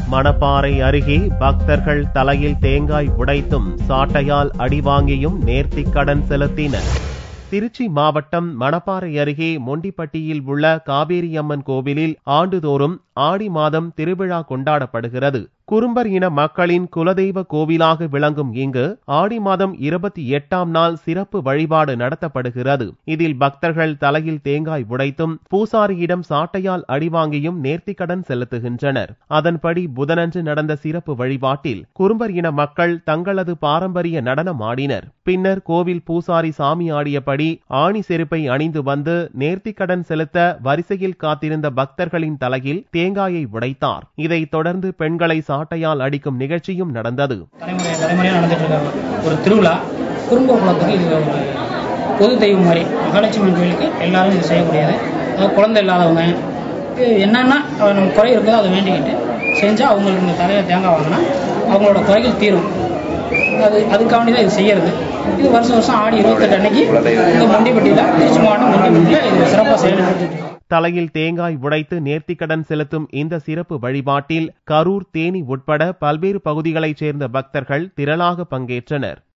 மணப்பாறை அருகே பக்தர்கள் தலையில் தேங்காய் உடைத்தும் சாட்டையால் அடிவாங்கியும் நேர்த்திக்கடன் செலுத்தினர் திருச்சி மாவட்டம் மணப்பாறை அருகே மொண்டிப்பட்டியில் உள்ள காவேரி அம்மன் கோவிலில் ஆண்டுதோறும் ஆடி மாதம் திருவிழா கொண்டாடப்படுகிறது குறும்பர் இன மக்களின் குலதெய்வ கோவிலாக விளங்கும் இங்கு ஆடி மாதம் இருபத்தி எட்டாம் நாள் சிறப்பு வழிபாடு நடத்தப்படுகிறது இதில் பக்தர்கள் தலையில் தேங்காய் உடைத்தும் பூசாரியிடம் சாட்டையால் அடிவாங்கியும் நேர்த்திக்கடன் செலுத்துகின்றனர் அதன்படி புதனன்று நடந்த சிறப்பு வழிபாட்டில் குறும்பர் இன மக்கள் தங்களது பாரம்பரிய நடனம் ஆடினர் பின்னர் கோவில் பூசாரி சாமி ஆடியபடி ஆணி செருப்பை அணிந்து வந்து நேர்த்திக்கடன் செலுத்த வரிசையில் காத்திருந்த பக்தர்களின் தலையில் தேங்காயை உடைத்தார் இதைத் தொடர்ந்து பெண்களை சாட்டையால் அடிக்கும் நிகழ்ச்சியும் நடந்தது தலைமுறை தலைமுறையாக நடந்துட்டு இருக்க ஒரு திருவிழா குடும்ப குலத்துக்கு இது ஒரு பொது தெய்வம் மாதிரி மகாலட்சுமி கோயிலுக்கு எல்லாரும் இது செய்யக்கூடியது அதாவது குழந்தை இல்லாதவங்க இது என்னென்னா நம்ம குறை இருக்குதோ அதை வேண்டிக்கிட்டு செஞ்சால் அவங்களுக்கு இந்த தலையில் தேங்காய் வாங்கினா அவங்களோட குறைகள் தீரும் அது அதுக்காண்டி தான் இது செய்யறது இது வருஷம் வருஷம் ஆடி இருபத்தெட்டு அன்னைக்கு இந்த மொண்டிப்பட்டியில் திருச்சி மாவட்டம் மொண்டிப்பட்டியில் இது சிறப்பாக செயல்பட்டு தலையில் தேங்காய் உடைத்து நேர்த்திக்கடன் செலுத்தும் இந்த சிறப்பு வழிபாட்டில் கரூர் தேனி உட்பட பல்வேறு பகுதிகளைச் சேர்ந்த பக்தர்கள் திரளாக பங்கேற்றனர்